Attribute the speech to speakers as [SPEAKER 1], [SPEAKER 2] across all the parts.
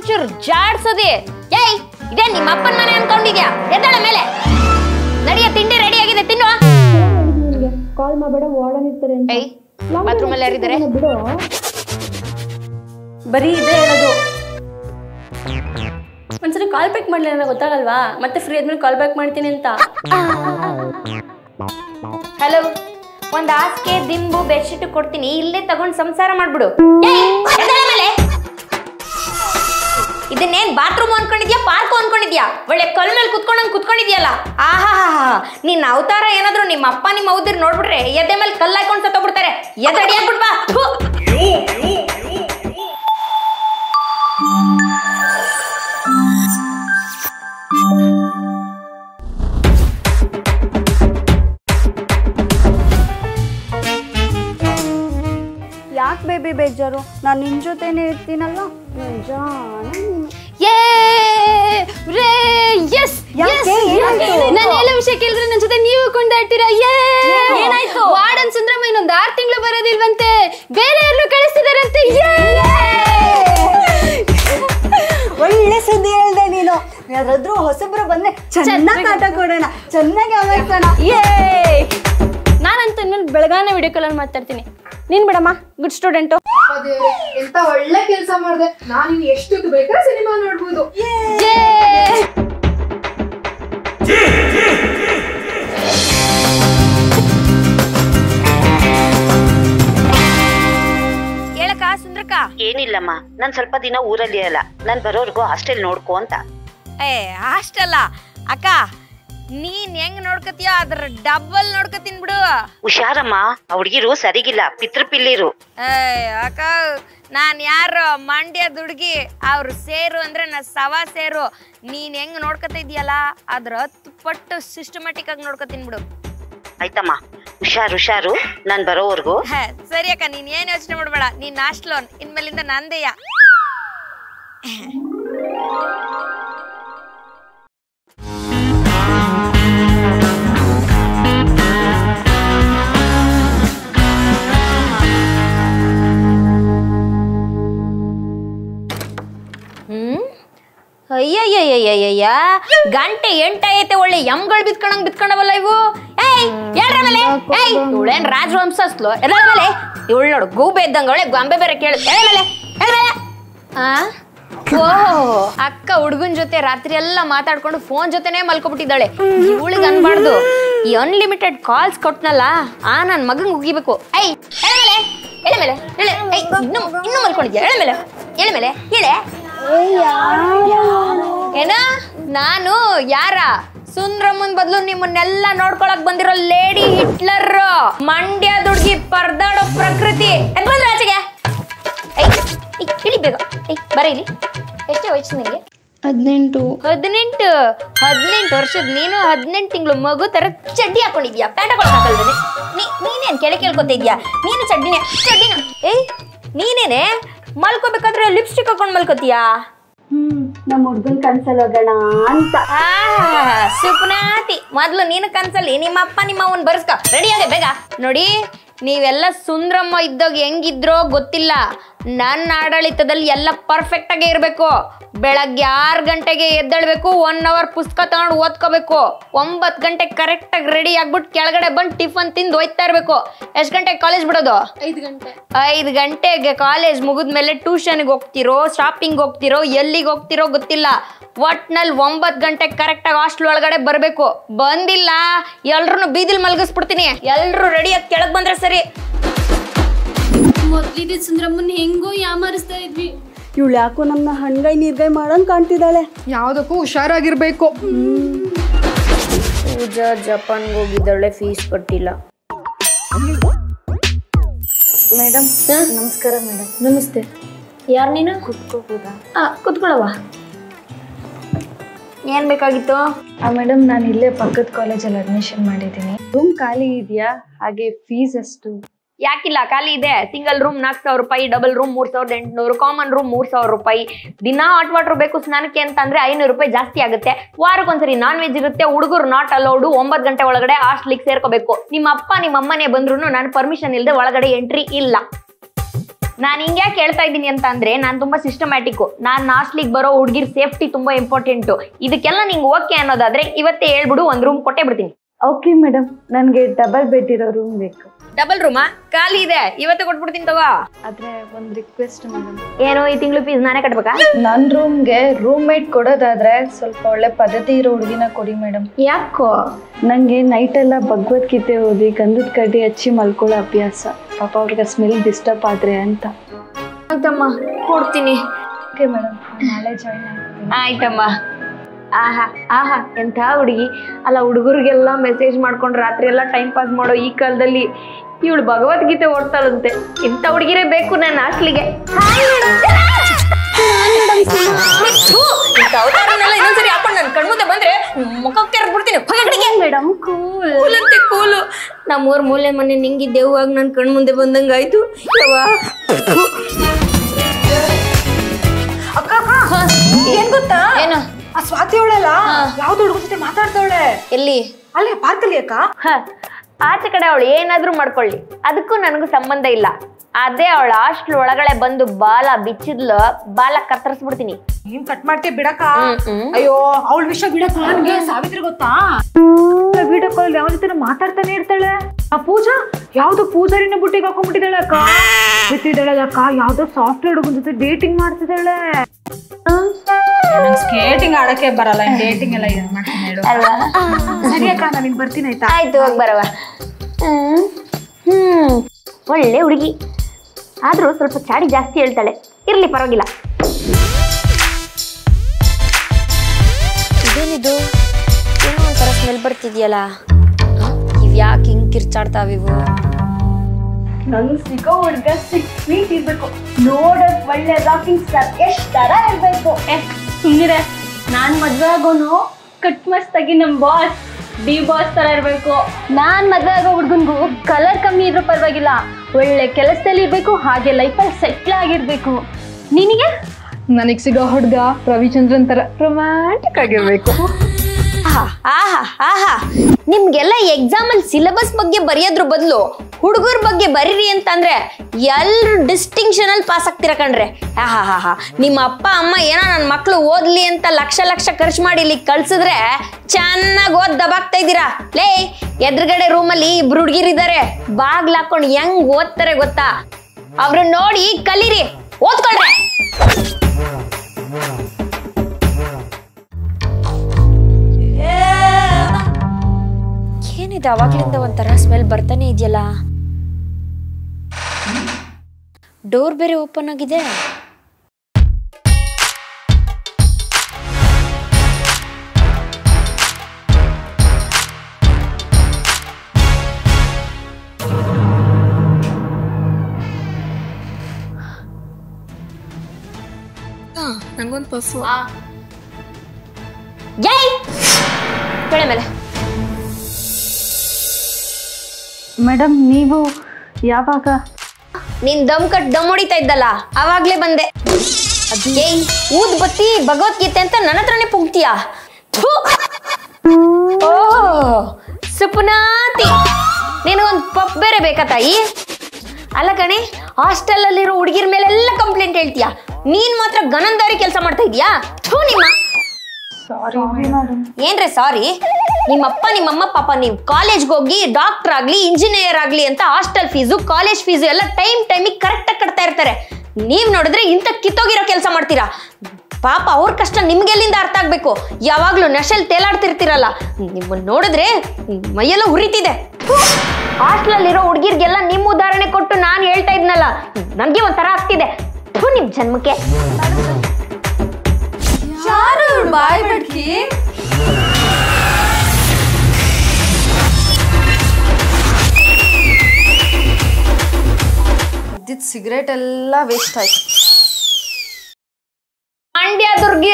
[SPEAKER 1] ಒಂಚೂರು ಜಾಡ್ಸೋದಿ ಏಯ್ ಇದೇ ನಿಮ್ಮ ಅಪ್ಪನ ಮನೆ ಅನ್ಕೊಂಡಿದ್ಯಾ ಎದ್ದಾಳ ಮೇಲೆ ನಡಿಯ ತಿಂಡಿ ರೆಡಿ ಆಗಿದೆ ತಿನ್ನುವ
[SPEAKER 2] ಕಾಲ್ ಮಾಡಬೇಡ ವಾರ್ಡನ್ ಇರ್ತಾರೆ ಅಂತ
[SPEAKER 1] ಏಯ್ ಬಾತ್ರೂಮ್ ಅಲ್ಲಿ ಯಾರಿದ್ದಾರೆ
[SPEAKER 2] ಬಿಡು ಬರೀ ಇದೇ ಹೇಳೋದು ಒಂದ್ಸರಿ ಕಾಲ್ ಬ್ಯಾಕ್ ಮಾಡ್ಲಿ ನನಗೆ ಗೊತ್ತಾಗಲ್ವಾ ಮತ್ತೆ ಫ್ರೀ ಆದ್ಮೇಲೆ ಕಾಲ್ ಬ್ಯಾಕ್ ಮಾಡ್ತೀನಿ ಅಂತ
[SPEAKER 1] ಹಲೋ ಒಂದ್ ಹಾಸಿಗೆ ದಿಂಬು ಬೆಡ್ಶೀಟ್ ಕೊಡ್ತೀನಿ ಇಲ್ಲೇ ತಗೊಂಡ್ ಸಂಸಾರ ಮಾಡ್ಬಿಡು ಏಯ್, ಎದ್ದೇಳ ಮೇಲೆ ಇದನ್ನೇನ್ ಬಾತ್ರೂಮ್ ಅನ್ಕೊಂಡಿದ್ಯಾ ಪಾರ್ಕ್ ಅನ್ಕೊಂಡಿದ್ಯಾ ಒಳ್ಳೆ ಕಲ್ ಮೇಲೆ ಕುತ್ಕೊಂಡಂಗ್ ಕುತ್ಕೊಂಡಿದ್ಯಲ್ಲ ಆಹಾ ನಿನ್ನ ಅವತಾರ ಏನಾದ್ರು ನಿಮ್ಮ ಅಪ್ಪ ನಿಮ್ಮ ಅವ್ದಿರ್ ನೋಡ್ಬಿಟ್ರೆ ಎದೆ ಮೇಲೆ ಕಲ್ಲು ಹಾಕೊಂಡ್ ಸತ್ತೋಗ್ಬಿಡ್ತಾರೆ ಎದಡಿ ಆಗ್ಬಿಡ್ಬಾ ಥು.
[SPEAKER 3] ಯಾಕೆ ಬೇಬಿ ಬೇಜಾರು ನಾನು ನಿನ್ನ ಜೊತೆನೇ ಇರ್ತೀನಲ್ವ ಜಾಣ ನೀನು
[SPEAKER 1] ಯೇ ರೇ ಎಸ್
[SPEAKER 3] ಯಾಕೆ? ಏನಾಯ್ತು?
[SPEAKER 1] ನಾನು ಎಲ್ಲ ವಿಷಯ ಕೇಳಿದ್ರೆ ನನ್ನ ಜೊತೆ ನೀವು ಕೊಂಡಾಡ್ತೀರಾ ಯೇ ಏನಾಯ್ತು ವಾರ್ಡನ್ ಸುಂದ್ರಮ್ಮ ಇನ್ನೊಂದು ಆರು ತಿಂಗಳು ಬರೋದಿಲ್ವಂತೆ ಬೇರೆ ಯಾರು ಕಳಿಸ್ತಿದಾರಂತೆ ಯೇ
[SPEAKER 3] ಒಳ್ಳೆ ಸುದ್ದಿ ಹೇಳ್ದೆ ನೀನು ಯಾರಾದ್ರೂ ಹೊಸಬ್ರು ಬಂದ್ರೆ ಚೆನ್ನಾಗಿ ಆಟ ಕೊಡೋಣ ಚೆನ್ನಾಗಿ ಅಮರ್ಸೋಣ
[SPEAKER 2] ಏ ನಾನಂತೂ ಇನ್ಮೇಲೆ ಬೆಳಗಾನೆ ವಿಡಿಯೋ ಕಾಲಲ್ಲಿ ಮಾತಾಡ್ತೀನಿ ನೀನ್ ಬಿಡಮ್ಮ ಗುಡ್ ಸ್ಟೂಡೆಂಟು
[SPEAKER 4] ದೇವ್ರೆ ಎಂತ ಒಳ್ಳೆ ಕೆಲಸ ಮಾಡಿದೆ ನಾನು ಇನ್ನು ಎಷ್ಟೊತ್ತು ಬೇಕಾದ್ರೆ ಸಿನಿಮಾ ನೋಡ್ಬೋದು
[SPEAKER 1] ಹೇಳಕ್ಕ ಸುಂದ್ರಕ್ಕ
[SPEAKER 5] ಏನಿಲ್ಲಮ್ಮ ನಾನ್ ಸ್ವಲ್ಪ ದಿನ ಊರಲ್ಲಿ ಅಲ್ಲ ನಾನ್ ಬರೋರ್ಗು ಹಾಸ್ಟೆಲ್ ನೋಡ್ಕೊ ಅಂತ
[SPEAKER 1] ಏ ಅಷ್ಟಲ್ಲ ಅಕ್ಕ ನೀನ್ ಹೆಂಗ್ ನೋಡ್ಕತಿಯೋ ಅದ್ರ ಡಬಲ್ ನೋಡ್ಕತೀನಿ ಬಿಡು
[SPEAKER 5] ಹುಷಾರಮ್ಮ ಆ ಹುಡ್ಗಿರು ಸರಿಗಿಲ್ಲ ಪಿತೃಪಿಲ್ಲಿರು
[SPEAKER 1] ಏ ಅಕ್ಕ ನಾನ್ ಯಾರು ಮಂಡ್ಯ ದುಡ್ಗಿ ಅವ್ರು ಸೇರು ಅಂದ್ರೆ ನಾ ಸವ ಸೇರು ನೀನ್ ಹೆಂಗ್ ನೋಡ್ಕತ ಇದೀಯಲ್ಲ ಅದ್ರ ಹತ್ತು ಪಟ್ಟು ಸಿಸ್ಟಮ್ಯಾಟಿಕ್ ಆಗಿ ನೋಡ್ಕತೀನಿ ಬಿಡು
[SPEAKER 5] ಆಯ್ತಮ್ಮ ಹುಷಾರ್ ಹುಷಾರು ನಾನ್ ಬರೋವರ್ಗು
[SPEAKER 1] ಹೇ, ಸರಿ ಅಕ್ಕ ನೀನ್ ಏನ್ ಯೋಚನೆ ಮಾಡ್ಬೇಡ ನೀನ್ ನಾಸ್ಟ್ ಲೋನ್ ಇನ್ಮೇಲಿಂದ ನಂದೇಯ ಹ್ಮ್ ಅಯ್ಯಯ್ಯಯ್ಯಯ್ಯಯ್ಯ ಗಂಟೆ ಎಂಟಾಗೈತೆ ಒಳ್ಳೆ ಎಮ್ಗಳು ಬಿತ್ಕೊಂಡಂಗ್ ಬಿತ್ಕೊಂಡವಲ್ಲ ಇವು ಏಯ್ ಹೇಳ್ರ ಮೇಲೆ ಏಯ್ ಇವಳೇನ್ ರಾಜವಂಶಸ್ಲು ಎದ್ರ ಮೇಲೆ ಇವಳು ನೋಡು ಗೂಬೆ ಇದ್ದಂಗ ಒಳ್ಳೆ ಗೊಂಬೆ ಬೇರೆ ಕೇಳು ಎಳೆ ಮೇಲೆ ಎಳೆ ಮೇಲೆ ಆ ಓ ಅಕ್ಕ ಹುಡುಗನ್ ಜೊತೆ ರಾತ್ರಿ ಎಲ್ಲ ಮಾತಾಡ್ಕೊಂಡು ಫೋನ್ ಜೊತೆನೇ ಮಲ್ಕೊಬಿಟ್ಟಿದ್ದಾಳೆ ಇವಳಿಗೆ ಅನ್ಬಾರ್ದು ಈ ಅನ್ಲಿಮಿಟೆಡ್ ಕಾಲ್ಸ್ ಕೊಟ್ನಲ್ಲ ಆ ನನ್ ಮಗಂಗ್ ಉಗಿಬೇಕು ಐ ಎಳೆ ಮೇಲೆ ಎಳೆ ಮೇಲೆ ಎಳೆ ಐ ಇನ್ನು ಇನ್ನು ಮಲ್ಕೊಂಡಿದ್ಯಾ ಎಳೆ ಮೇಲೆ ಎಳೆ ಮೇಲೆ ಎಳೆ ಏನ ನಾನು ಯಾರ ಸುಂದ್ರಮ್ಮನ್ ಬದಲು ನಿಮ್ಮನ್ನೆಲ್ಲ ನೋಡ್ಕೊಳಕ್ ಬಂದಿರೋ ಲೇಡಿ ಹಿಟ್ಲರ್ ಮಂಡ್ಯ ದುಡ್ಗಿ ಪರ್ದಾಡೋ ಪ್ರಕೃತಿ ಎದ್ ಬಂದ್ರ ಆಚೆಗೆ ಐ, ಐ, ಇಳಿ ಬೇಗ ಐ ಬರ ಇಲ್ಲಿ ಎಷ್ಟೇ ವಯಸ್ಸು ನಿಂಗೆ
[SPEAKER 2] ಹದಿನೆಂಟು
[SPEAKER 1] ಹದಿನೆಂಟು ಹದಿನೆಂಟು ವರ್ಷದ ನೀನು ಹದಿನೆಂಟು ತಿಂಗಳು ಮಗು ತರ ಚಡ್ಡಿ ಹಾಕೊಂಡಿದ್ಯಾ ಪ್ಯಾಂಟ್ ಹಾಕೊಳಕಲ್ವೇ ನೀ ನೀನೇನ್ ಕೆಳ ಕೇಳ್ಕೊತಿದ್ಯಾ ನೀನು ಚಡ್ಡಿನೇ ಚಡ್ಡಿನ ಏಯ್ ನೀನೇನೆ ಮಲ್ಕೋಬೇಕಾದ್ರೆ ಲಿಪ್ಸ್ಟಿಕ್ ಹಾಕೊಂಡ್ ಮಲ್ಕೋತೀಯಾ
[SPEAKER 3] ಹ್ಮ್ ನಮ್ಮ ಹುಡ್ಗನ್ ಕನ್ಸಲ್ ಹೋಗೋಣ ಅಂತ
[SPEAKER 1] ಸುಪ್ನಾತಿ ಮೊದ್ಲು ನೀನು ಕನ್ಸಲ್ಲಿ ನಿಮ್ಮ ಅಪ್ಪ ನಿಮ್ಮ ಅವನ್ ಬರ್ಸ್ಕ ರೆಡಿ ಆಗ ಬೇಗ ನೋಡಿ ನೀವೆಲ್ಲ ಸುಂದ್ರಮ್ಮ ಇದ್ದಾಗ ಹೆಂಗಿದ್ರೋ ಗೊತ್ತಿಲ್ಲ ನನ್ನ ಆಡಳಿತದಲ್ಲಿ ಎಲ್ಲ ಪರ್ಫೆಕ್ಟ್ ಆಗೇ ಇರಬೇಕು ಬೆಳಗ್ಗೆ ಆರು ಗಂಟೆಗೆ ಎದ್ದೇಳ್ಬೇಕು ಒನ್ ಅವರ್ ಪುಸ್ತಕ ತಗೊಂಡು ಓದ್ಕೋಬೇಕು ಒಂಬತ್ತು ಗಂಟೆ ಕರೆಕ್ಟಾಗಿ ರೆಡಿ ಆಗ್ಬಿಟ್ಟು ಕೆಳಗಡೆ ಬಂದು ಟಿಫನ್ ತಿಂದು ಹೋಯ್ತಾ ಇರಬೇಕು ಎಷ್ಟು ಗಂಟೆಗೆ ಕಾಲೇಜ್ ಬಿಡೋದು
[SPEAKER 2] ಐದು ಗಂಟೆ
[SPEAKER 1] ಐದು ಗಂಟೆಗೆ ಕಾಲೇಜ್ ಮುಗಿದ್ಮೇಲೆ ಟ್ಯೂಷನ್ಗೆ ಹೋಗ್ತಿರೋ ಶಾಪಿಂಗ್ ಹೋಗ್ತಿರೋ ಎಲ್ಲಿಗೆ ಹೋಗ್ತಿರೋ ಗೊತ್ತಿಲ್ಲ ಒಟ್ನಲ್ಲಿ ಒಂಬತ್ತು ಗಂಟೆ ಕರೆಕ್ಟಾಗಿ ಹಾಸ್ಟೆಲ್ ಒಳಗಡೆ ಬರಬೇಕು ಬಂದಿಲ್ಲ ಎಲ್ರು ಬೀದಿಲ್ ಮಲಗಿಸ್ಬಿಡ್ತೀನಿ ಎಲ್ರು ರೆಡಿಯಾಗಿ ಕೆಳಗೆ ಬಂದ್ರೆ ಸರಿ
[SPEAKER 2] ಮೊದ್ಲಿದ್ದ ಸುಂದ್ರಮ್ಮನ್ ಹೆಂಗೋ ಯಾಮಾರಿಸ್ತಾ ಇದ್ವಿ
[SPEAKER 3] ಇವಳು ಯಾಕೋ ನಮ್ಮನ್ನ ಹಣ್ಗೈ ನೀರ್ಗೈ ಮಾಡಂಗ್ ಕಾಣ್ತಿದ್ದಾಳೆ
[SPEAKER 4] ಯಾವ್ದಕ್ಕೂ ಹುಷಾರಾಗಿರ್ಬೇಕು
[SPEAKER 1] ಪೂಜಾ ಜಪಾನ್ಗೆ ಹೋಗಿದ್ದಾಳೆ ಫೀಸ್ ಕಟ್ಟಿಲ್ಲ
[SPEAKER 3] ಮೇಡಮ್ ನಮಸ್ಕಾರ ಮೇಡಮ್
[SPEAKER 2] ನಮಸ್ತೆ ಯಾರು ನೀನು
[SPEAKER 3] ಕುತ್ಕೋಬೋದಾ
[SPEAKER 2] ಆ ಕುತ್ಕೊಳ್ಳವ
[SPEAKER 1] ಏನ್ ಬೇಕಾಗಿತ್ತು
[SPEAKER 6] ಮೇಡಮ್ ನಾನು ಇಲ್ಲೇ ಪಕ್ಕದ ಕಾಲೇಜಲ್ಲಿ ಅಡ್ಮಿಷನ್ ಮಾಡಿದ್ದೀನಿ ರೂಮ್ ಖಾಲಿ ಇದೆಯಾ ಹಾಗೆ ಫೀಸ್ ಎಷ್ಟು
[SPEAKER 1] ಯಾಕಿಲ್ಲ ಖಾಲಿ ಇದೆ ಸಿಂಗಲ್ ರೂಮ್ ನಾಲ್ಕು ಸಾವಿರ ರೂಪಾಯಿ ಡಬಲ್ ರೂಮ್ ಮೂರ್ ಸಾವಿರದ ಎಂಟುನೂರು ಕಾಮನ್ ರೂಮ್ ಮೂರ್ ಸಾವಿರ ರೂಪಾಯಿ ದಿನಾ ಹಾಟ್ ವಾಟರ್ ಬೇಕು ಸ್ನಾನಕ್ಕೆ ಅಂತ ಅಂದ್ರೆ ಐನೂರು ರೂಪಾಯಿ ಜಾಸ್ತಿ ಆಗುತ್ತೆ ವಾರಕ್ಕೊಂದ್ಸರಿ ನಾನ್ ವೆಜ್ ಇರುತ್ತೆ ಹುಡುಗರು ನಾಟ್ ಅಲೌಡು ಒಂಬತ್ತು ಗಂಟೆ ಒಳಗಡೆ ಹಾಸ್ಟ್ಲಿಗೆ ಸೇರ್ಕೋಬೇಕು ನಿಮ್ಮ ಅಪ್ಪ ನಿಮ್ಮ ಅಮ್ಮನೇ ಬಂದ್ರು ನಾನು ಪರ್ಮಿಷನ್ ಇಲ್ಲದೆ ಒಳಗಡೆ ಎಂಟ್ರಿ ಇಲ್ಲ ನಾನು ಹಿಂಗ್ಯಾಕೆ ಹೇಳ್ತಾ ಇದ್ದೀನಿ ಅಂತ ಅಂದ್ರೆ ನಾನು ತುಂಬಾ ಸಿಸ್ಟಮ್ಯಾಟಿಕ್ ನಾನು ಹಾಸ್ಟ್ಲಿಗೆ ಬರೋ ಹುಡುಗಿರ್ ಸೇಫ್ಟಿ ತುಂಬಾ ಇಂಪಾರ್ಟೆಂಟು ಇದಕ್ಕೆಲ್ಲ ನಿಂಗೆ ಓಕೆ ಅನ್ನೋದಾದ್ರೆ ಇವತ್ತೇ ಹೇಳ್ಬಿಡು ಒಂದ್ ರೂಮ್ ಕೊಟ್ಟೆ ಬಿಡ್ತೀನಿ
[SPEAKER 6] ಓಕೆ ಮೇಡಮ್ ನನಗೆ ಡಬಲ್ ಬೆಡ್ ಇರೋ ರೂಮ್ ಬೇಕು
[SPEAKER 1] ಡಬಲ್ ರೂಮಾ ಖಾಲಿ ಇದೆ ಇವತ್ತೇ ಕೊಟ್ಬಿಡ್ತೀನಿ ತಗೋ
[SPEAKER 6] ಆದ್ರೆ ಒಂದು ರಿಕ್ವೆಸ್ಟ್ ಮೇಡಮ್
[SPEAKER 1] ಏನು ಈ ತಿಂಗಳು ಫೀಸ್ ನಾನೇ ಕಟ್ಬೇಕಾ
[SPEAKER 6] ನನ್ನ ರೂಮ್ಗೆ ರೂಮ್ ಮೇಟ್ ಕೊಡೋದಾದ್ರೆ ಸ್ವಲ್ಪ ಒಳ್ಳೆ ಪದ್ಧತಿ ಇರೋ ಹುಡುಗಿನ ಕೊಡಿ ಮೇಡಮ್
[SPEAKER 1] ಯಾಕೋ
[SPEAKER 6] ನನಗೆ ನೈಟೆಲ್ಲ ಭಗವದ್ಗೀತೆ ಓದಿ ಗಂಧದ ಕಡ್ಡಿ ಹಚ್ಚಿ ಮಲ್ಕೊಳ್ಳೋ ಅಭ್ಯಾಸ ಪಾಪ ಅವ್ರಿಗೆ ಸ್ಮೆಲ್ ಡಿಸ್ಟರ್ಬ್ ಆದ್ರೆ ಅಂತ
[SPEAKER 1] ಆಯ್ತಮ್ಮ ಕೊಡ್ತೀನಿ
[SPEAKER 6] ಓಕೆ ಮೇಡಮ್ ನಾಳೆ ಜಾಯಿನ್ ಆಗ್ತೀನಿ
[SPEAKER 1] ಆಯ್ತಮ್ಮ ಆಹಾ ಆಹಾ ಎಂಥ ಹುಡುಗಿ ಅಲ್ಲ ಹುಡುಗರಿಗೆಲ್ಲ ಮೆಸೇಜ್ ಮಾಡ್ಕೊಂಡು ರಾತ್ರಿ ಎಲ್ಲ ಟೈಮ್ ಪಾಸ್ ಮಾಡೋ ಈ ಕಾಲದಲ್ಲಿ ಇವಳು ಭಗವದ್ಗೀತೆ ಓದ್ತಾಳಂತೆ ಇಂಥ ಹುಡುಗಿರೇ ಬೇಕು ನನ್ನ ಹಾಸ್ಲಿಗೆ ಅವತಾರನೆಲ್ಲ ಇನ್ನೊಂದ್ಸರಿ ಹಾಕೊಂಡು ನನ್ನ ಕಣ್ಮುಂದೆ ಬಂದ್ರೆ ಮುಖಕ್ಕೆ ತೆರೆದ್ಬಿಡ್ತೀನಿ ಹೊರಗಡೆಗೆ
[SPEAKER 6] ಮೇಡಮ್ ಕೂಲ್
[SPEAKER 1] ಕೂಲ್ ಅಂತೆ ಕೂಲು ನಮ್ಮೂರ್ ಮೂಲೆ ಮನೆ ನಿಂಗಿ ದೇವ್ವಾಗ ನನ್ನ ಕಣ್ಮುಂದೆ ಬಂದಂಗ ಆಯ್ತು ಯವ್ವಾ.
[SPEAKER 3] ಏನ್ ಗೊತ್ತಾ
[SPEAKER 1] ಏನು
[SPEAKER 3] ಆ ಸ್ವಾತಿ ಅವಳಲ್ಲ ಯಾವ್ದು ಹುಡುಗ ಜೊತೆ ಮಾತಾಡ್ತಾವಳೆ
[SPEAKER 1] ಎಲ್ಲಿ
[SPEAKER 3] ಅಲ್ಲೇ ಪಾರ್ಕಲ್ಲಿ ಅಕ್ಕ
[SPEAKER 1] ಹ, ಆಚೆ ಕಡೆ ಅವಳು ಏನಾದ್ರೂ ಮಾಡ್ಕೊಳ್ಳಿ ಅದಕ್ಕೂ ನನಗೂ ಸಂಬಂಧ ಇಲ್ಲ ಅದೇ ಅವಳ ಹಾಸ್ಟ್ಲ್ ಒಳಗಡೆ ಬಂದು ಬಾಲ ಬಿಚ್ಚಿದ್ಲು ಬಾಲ ಕತ್ತರಿಸ್ಬಿಡ್ತೀನಿ
[SPEAKER 3] ಏನ್ ಕಟ್ ಮಾಡ್ತೀಯ ಬಿಡಕ್ಕ
[SPEAKER 1] ಹ್ಮ್, ಹ್ಮ್.
[SPEAKER 3] ಅಯ್ಯೋ ಅವಳ ವಿಷಯ ಬಿಡಕ್ಕ ನನ್ಗೆ ಸಾವಿತ್ರಿ ಗೊತ್ತಾ ವಿಡಿಯೋ ಕಾಲ್ ಯಾವ ಜೊತೆ ಮಾತಾಡ್ತಾನೆ ಇರ್ತಾಳೆ ಆ ಪೂಜಾ ಯಾವ್ದೋ ಪೂಜಾರಿನ ಬುಟ್ಟಿಗೆ ಹಾಕೊಂಡ್ಬಿಟ್ಟಿದ್ದಾಳೆ ಅಕ್ಕ ಬಿಟ್ಟಿದ್ದಾಳೆ ಅಕ್ಕ ಯಾವ್ದೋ ಸಾಫ್ಟ್ವೇರ್ ಹುಡುಗನ ಜೊತೆ ಡೇಟಿಂಗ್ ಮಾಡ್ತಿದ್ದಾಳೆ ಸ್ಕೇಟಿಂಗ್ ಆಡಕ್ಕೆ ಬರಲ್ಲ ಡೇಟಿಂಗ್ ಎಲ್ಲ ಏನ್ ಮಾಡ್ತೀನಿ ಹೇಳು
[SPEAKER 1] ಅಲ್ವಾ
[SPEAKER 3] ಸರಿ ಅಕ್ಕ ನಾನು ಬರ್ತೀನಿ ಆಯ್ತಾ
[SPEAKER 1] ಆಯ್ತು ಹೋಗಿ ಬರವ ಹ್ಮ್ ಹ್ಮ್ ಒಳ್ಳೆ ಹುಡುಗಿ ಆದ್ರೂ ಸ್ವಲ್ಪ ಚಾಡಿ ಜಾಸ್ತಿ ಹೇಳ್ತಾಳೆ ಇರ್ಲಿ ಪರವಾಗಿಲ್ಲ ಇದೇನಿದು ಏನೋ ಒಂಥರ ಸ್ಮೆಲ್ ಬರ್ತಿದ್ಯಲ್ಲ ಇವ್ಯಾಕೆ ಹಿಂಗ್ ಕಿರ್ಚಾಡ್ತಾವಿವು
[SPEAKER 6] ನಂಗೆ ಸಿಗೋ ಹುಡುಗ ಸಿಕ್ಸ್ ಫೀಟ್ ಇರ್ಬೇಕು ನೋಡಕ್ ಒಳ್ಳೆ ರಾಕಿಂಗ್ ಸ್ಟಾರ್ ಎಷ್ಟ್ ತರ ಇರ್ಬೇಕು
[SPEAKER 2] ಸುಮ್ಮನಿರೆ ನಾನ್ ಮದ್ವೆ ಆಗೋನು ಕಟ್ ಮಸ್ತಾಗಿ ನಮ್ ಬಾಸ್ ಡಿ ಬಾಸ್ ತರ ಇರ್ಬೇಕು ನಾನ್ ಮದ್ವೆ ಆಗೋ ಹುಡ್ಗನ್ಗೂ ಕಲರ್ ಕಮ್ಮಿ ಇದ್ರೂ ಪರವಾಗಿಲ್ಲ ಒಳ್ಳೆ ಕೆಲಸದಲ್ಲಿ ಇರ್ಬೇಕು ಹಾಗೆ ಲೈಫಲ್ಲಿ ಸೆಟ್ಲ್ ಆಗಿರ್ಬೇಕು ನಿನಗೆ
[SPEAKER 6] ನನಗೆ ಸಿಗೋ ಹುಡುಗ ರವಿಚಂದ್ರನ್ ತರ ರೊಮ್ಯಾಂಟಿಕ್ ಆಗಿರ್ಬೇಕು
[SPEAKER 1] ಆಹಾ ಆಹಾ ಆಹಾ ನಿಮ್ಗೆಲ್ಲ ಎಕ್ಸಾಮ್ ಅಲ್ಲಿ ಸಿಲೆಬಸ್ ಬಗ್ಗೆ ಬರೆಯೋದ್ರ ಬದಲು ಹುಡುಗರ ಬಗ್ಗೆ ಬರೀರಿ ಅಂತಂದ್ರೆ ಎಲ್ರು ಡಿಸ್ಟಿಂಕ್ಷನ್ ಅಲ್ಲಿ ಪಾಸ್ ಆಗ್ತಿರ ಕಣ್ರೆ ಆಹಾ ಹಾ ಹಾ ನಿಮ್ಮ ಅಪ್ಪ ಅಮ್ಮ ಏನೋ ನನ್ನ ಮಕ್ಳು ಓದ್ಲಿ ಅಂತ ಲಕ್ಷ ಲಕ್ಷ ಖರ್ಚು ಮಾಡಿ ಇಲ್ಲಿ ಕಳ್ಸಿದ್ರೆ ಚೆನ್ನಾಗಿ ಓದ್ ದಬಾಗ್ತಾ ಇದ್ದೀರಾ ಲೇ ಎದುರುಗಡೆ ರೂಮಲ್ಲಿ ಇಬ್ರು ಹುಡುಗಿರಿದ್ದಾರೆ ಬಾಗ್ಲ ಹಾಕೊಂಡು ಹೆಂಗ್ ಓದ್ತಾರೆ ಗೊತ್ತಾ ಅವ್ರು ನೋಡಿ ಕಲೀರಿ ಓದ್ಕೊಳ್ರೆ ಏನಿದೆ ಅವಾಗ್ಲಿಂದ ಒಂಥರ ಸ್ಮೆಲ್ ಬರ್ತಾನೆ ಇದೆಯಲ್ಲ ಡೋರ್ ಬೇರೆ ಓಪನ್ ಆಗಿದೆ ನಂಗೊಂದು ಪಫು ಜೈ ಕೆಳ ಮೇಲೆ
[SPEAKER 6] ಮೇಡಮ್ ನೀವು ಯಾವಾಗ
[SPEAKER 1] ನೀನ್ ದಮ್ ಕಟ್ ದಮ್ ಹೊಡಿತಾ ಇದ್ದಲ್ಲ ಅವಾಗ್ಲೇ ಬಂದೆ ಏಯ್ ಊದ್ ಬತ್ತಿ ಭಗವದ್ಗೀತೆ ಅಂತ ನನ್ನ ಹತ್ರನೇ ಪುಗ್ತೀಯಾ ಥು! ಓ ಸುಪ್ನಾತಿ ನಿನಗೊಂದು ಪಪ್ ಬೇರೆ ಬೇಕಾ ತಾಯಿ ಅಲ್ಲ ಕಣೆ ಹಾಸ್ಟೆಲ್ ಅಲ್ಲಿರೋ ಹುಡುಗಿರ ಮೇಲೆಲ್ಲ ಕಂಪ್ಲೇಂಟ್ ಹೇಳ್ತೀಯಾ ನೀನ್ ಮಾತ್ರ ಗನಂದಾರಿ ಕೆಲಸ ಮಾಡ್ತಾ ಇದೀಯಾ ಥೂ ನಿಮ್ಮ
[SPEAKER 6] ಸಾರಿ ಮೇಡಮ್
[SPEAKER 1] ಏನ್ರೆ ಸಾರಿ ನಿಮ್ಮಪ್ಪ ನಿಮ್ಮಮ್ಮ ಪಾಪ ನೀವು ಕಾಲೇಜ್ಗೆ ಹೋಗಿ ಡಾಕ್ಟರ್ ಆಗ್ಲಿ ಇಂಜಿನಿಯರ್ ಆಗ್ಲಿ ಅಂತ ಹಾಸ್ಟೆಲ್ ಫೀಸು ಕಾಲೇಜ್ ಫೀಸು ಎಲ್ಲ ಟೈಮ್ ಟೈಮಿಗೆ ಕರೆಕ್ಟಾಗಿ ಕಟ್ತಾ ಇರ್ತಾರೆ ನೀವ್ ನೋಡಿದ್ರೆ ಇಂಥ ಕಿತ್ತೋಗಿರೋ ಕೆಲಸ ಮಾಡ್ತೀರಾ ಪಾಪ ಅವ್ರ ಕಷ್ಟ ನಿಮ್ಗೆಲ್ಲಿಂದ ಅರ್ಥ ಆಗ್ಬೇಕು ಯಾವಾಗ್ಲೂ ನೆಶಲ್ ತೇಲಾಡ್ತಿರ್ತೀರಲ್ಲ ನಿಮ್ಮನ್ನ ನೋಡಿದ್ರೆ ಮೈಯೆಲ್ಲ ಉರಿತಿದೆ ಹಾಸ್ಟೆಲಲ್ಲಿರೋ ಹುಡುಗಿರ್ಗೆಲ್ಲ ನಿಮ್ಮ ಉದಾಹರಣೆ ಕೊಟ್ಟು ನಾನು ಹೇಳ್ತಾ ಇದ್ನಲ್ಲ ನನಗೆ ಒಂಥರ ಆಗ್ತಿದೆ ಥು, ನಿಮ್ ಜನ್ಮಕ್ಕೆ
[SPEAKER 3] ಬಾಯ್ ಬಡ್ಕಿ ಇದ್ದಿದ್ ಸಿಗರೇಟ್ ಎಲ್ಲ ವೇಸ್ಟ್ ಆಯ್ತು
[SPEAKER 1] ಮಂಡ್ಯ ದುರ್ಗಿ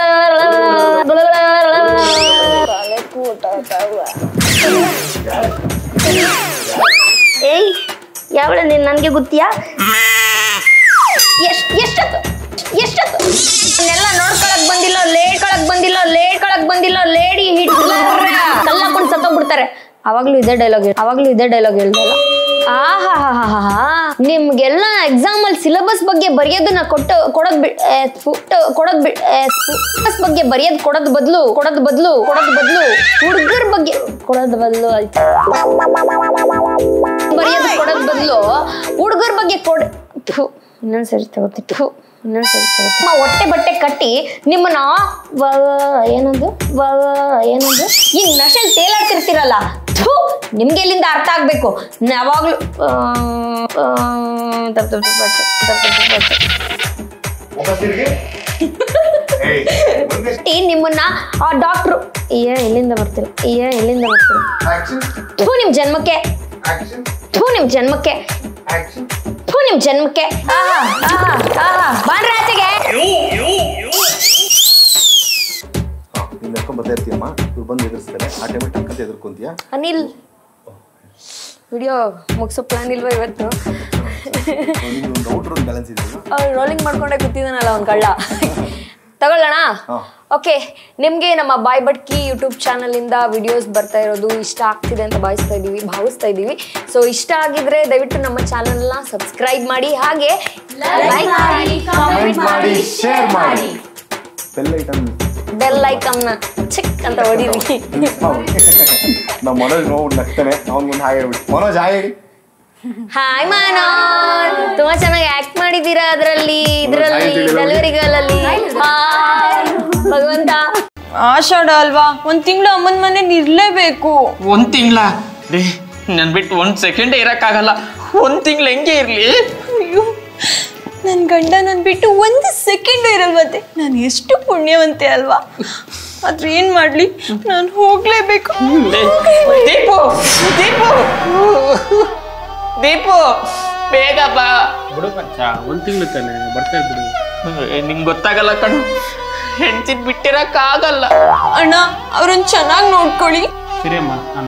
[SPEAKER 1] ಏಯ್ ಯಾವಳ ನೀನ್ ನನ್ಗೆ ಗೊತ್ತೀಯಾ ಎಷ್ಟ್ ಎಷ್ಟೊತ್ತು ಎಷ್ಟೊತ್ತು ಇನ್ನೆಲ್ಲ ನೋಡ್ಕೊಳಕ್ ಬಂದಿಲ್ಲ ಲೇಡ್ಕೊಳಕ್ ಬಂದಿಲ್ಲ ಲೇಡ್ಕೊಳಕ್ ಬಂದಿಲ್ಲ ಲೇಡಿ ಹಿಟ್ ಕಲ್ಲಾಕೊಂಡು ಸತ್ತೋಗ್ಬಿಡ್ತಾರೆ ಅವಾಗ್ಲೂ ಇದೇ ಡೈಲಾಗ್ ಅವಾಗ್ಲೂ ಇದೇ ಡೈಲಾಗ್ ಹೇಳ್ದಲ್ಲ ಆಹಾಹಾಹಾಹಾ. ನಿಮ್ಗೆಲ್ಲ ಎಕ್ಸಾಮ್ ಅಲ್ಲಿ ಸಿಲೆಬಸ್ ಬಗ್ಗೆ ಬರೆಯೋದನ್ನ ಕೊಟ್ಟು ಕೊಡೋದ್ ಬಿ ಏ, ಫುಟ್ಟು ಕೊಡೋದ್ ಬಿ ಸಿಲೆಬಸ್ ಬಗ್ಗೆ ಬರೆಯೋದ್ ಕೊಡೋದ್ ಬದಲು ಕೊಡೋದ್ ಬದಲು ಕೊಡೋದ್ ಬದಲು ಹುಡುಗರ ಬಗ್ಗೆ ಕೊಡೋದ್ ಬದಲು ಆಯ್ತು ಬರೆಯೋದು ಕೊಡೋದ್ ಬದಲು ಹುಡುಗರ ಬಗ್ಗೆ ಕೊಡ್ ಥು, ಇನ್ನೊಂದ್ಸರಿ ತಗೋತೀನಿ ಥು, ಇನ್ನೊಂದ್ಸರಿ ತಗೋತೀನಿ ನಿಮ್ಮ ಹೊಟ್ಟೆ ಬಟ್ಟೆ ಕಟ್ಟಿ ನಿಮ್ಮನ್ನ ವ ಏನದು ವ ಏನದು ಈಗ ನಶೆಲ್ ತೇಲಾಡ್ತಿರ್ತೀರಲ್ಲ ಥು ನಿಮ್ಗೆ ಎಲ್ಲಿಂದ ಅರ್ಥ ಆಗ್ಬೇಕು ಯಾವಾಗ್ಲೂ ಆ, ಆ, ತಪ್ಪು ತಪ್ಪು ತಪ್ಪು ಆಯ್ತು, ತಪ್ಪು ತಪ್ಪು ಆಯ್ತು. ಈ ನಿಮ್ಮನ್ನ ಆ ಡಾಕ್ಟ್ರು ಏ ಎಲ್ಲಿಂದ ಬರ್ತೀರ ಏ ಎಲ್ಲಿಂದ ಬರ್ತೀರ ಥೂ ನಿಮ್ ಜನ್ಮಕ್ಕೆ ಥೂ ನಿಮ್ ಜನ್ಮಕ್ಕೆ ಥೂ ನಿಮ್ ಜನ್ಮಕ್ಕೆ ಆಹಾ ಆಹಾ ಆಹಾ ಬಾಂಡ್ರ ಆಚೆಗೆ
[SPEAKER 7] ನೀನು ಎತ್ಕೊಂಡ್ ಬರ್ತಾ ಇರ್ತೀಯಮ್ಮ ಇವ್ರು ಬಂದು ಎದುರಿಸ್ತಾರೆ ಆ ಟೈಮಲ್ಲಿ ಟಕ್ಕಂತ ಎದುರ್ಕೊಂತೀಯ
[SPEAKER 1] ಅನಿಲ್ ವಿಡಿಯೋ ಮುಗಿಸೋ ಪ್ಲಾನ್ ಇಲ್ವಾ ಇವತ್ತು
[SPEAKER 7] ನಿಮ್ಗೆ ಒಂದು ಔಟ್ರ್ ಒಂದು ಬ್ಯಾಲೆನ್ಸ್ ಇದೆಯಲ್ಲ
[SPEAKER 1] ರೋಲಿಂಗ್ ಮಾಡ್ಕೊಂಡೆ ಕೂತಿದ್ದಾನಲ್ಲ ಅವ್ನ್ ಕಳ್ಳ ತಗೊಳ್ಳೋಣ
[SPEAKER 7] ಹಾ.
[SPEAKER 1] ಓಕೆ ನಿಮಗೆ ನಮ್ಮ ಬಾಯ್ ಬಟ್ಕಿ ಯೂಟ್ಯೂಬ್ ಚಾನಲಿಂದ ವಿಡಿಯೋಸ್ ಬರ್ತಾ ಇರೋದು ಇಷ್ಟ ಆಗ್ತಿದೆ ಅಂತ ಭಾವಿಸ್ತಾ ಇದ್ದೀವಿ ಭಾವಿಸ್ತಾ ಇದ್ದೀವಿ ಸೊ ಇಷ್ಟ ಆಗಿದ್ರೆ ದಯವಿಟ್ಟು ನಮ್ಮ ಚಾನಲ್ನ ಸಬ್ಸ್ಕ್ರೈಬ್ ಮಾಡಿ ಹಾಗೆ ಲೈಕ್ ಮಾಡಿ
[SPEAKER 7] ಕಮೆಂಟ್ ಮಾಡಿ ಶೇರ್ ಮಾಡಿ ಬೆಲ್ ಐಟಮ್
[SPEAKER 1] ಬೆಲ್ ಐಕನ್ನ ಚಿಕ್ ಅಂತ ಹೊಡೀರಿ
[SPEAKER 7] ನಮ್ಮ ಮನೋಜ್ ನೋಡ್ಬಿಟ್ಟು ನಗ್ತಾನೆ ಅವ್ನಿಗೊಂದು ಹಾಯ್ ಹೇಳ್ಬಿಟ್ಟು ಮನೋಜ್ ಹಾಯ್ ಹೇಳಿ
[SPEAKER 1] ಹಾಯ್ ಮಾನೋನ್ ತುಂಬಾ ಚೆನ್ನಾಗಿ ಆಕ್ಟ್ ಮಾಡಿದ್ದೀರಾ ಅದರಲ್ಲಿ ಇದರಲ್ಲಿ
[SPEAKER 7] Hi, ತಿಳಿಲ್ಲ.
[SPEAKER 1] ಡೆಲಿವರಿ ಗರ್ಲಲ್ಲಿ ಹಾಯ್ ಭಗವಂತ
[SPEAKER 8] ಆಷಾಢ ಅಲ್ವಾ ಒಂದ್ ತಿಂಗಳು ಅಮ್ಮನ ಮನೇಲಿ ಇರ್ಲೇಬೇಕು
[SPEAKER 9] ಒಂದ್ ತಿಂಗ್ಳ ರೀ ನನ್ ಬಿಟ್ಟು ಒಂದ್ ಸೆಕೆಂಡೇ ಇರಕ್ಕಾಗಲ್ಲ ಒಂದ್ ತಿಂಗ್ಳು ಹೆಂಗೆ ಇರ್ಲಿ
[SPEAKER 8] ಅಯ್ಯೋ ನನ್ನ ಗಂಡ ನನ್ ಬಿಟ್ಟು ಒಂದು ಸೆಕೆಂಡ್ ಇರಲ್ವತ್ತೆ ನಾನು ಎಷ್ಟು ಪುಣ್ಯವಂತೆ ಅಲ್ವಾ ಆದ್ರೆ ಏನ್ ಮಾಡ್ಲಿ ನಾನು ಹೋಗ್ಲೇಬೇಕು
[SPEAKER 9] ಏ, ದೀಪು ದೀಪು ದೀಪು ಬೇಗ ಬಾ
[SPEAKER 10] ಬಿಡು ಪಂಚ ಒಂದ್ ತಿಂಗಳು ತಾನೆ ಬರ್ತಾ ಬಿಡು
[SPEAKER 9] ಏ, ನಿಂಗ್ ಗೊತ್ತಾಗಲ್ಲ ಕಣು ಹೆಂಡ್ತಿದ್ ಬಿಟ್ಟಿರಕ್ಕಾಗಲ್ಲ
[SPEAKER 8] ಅಣ್ಣ ಅವ್ರನ್ನ ಚೆನ್ನಾಗಿ ನೋಡ್ಕೊಳ್ಳಿ
[SPEAKER 10] ಸರಿ ಅಮ್ಮ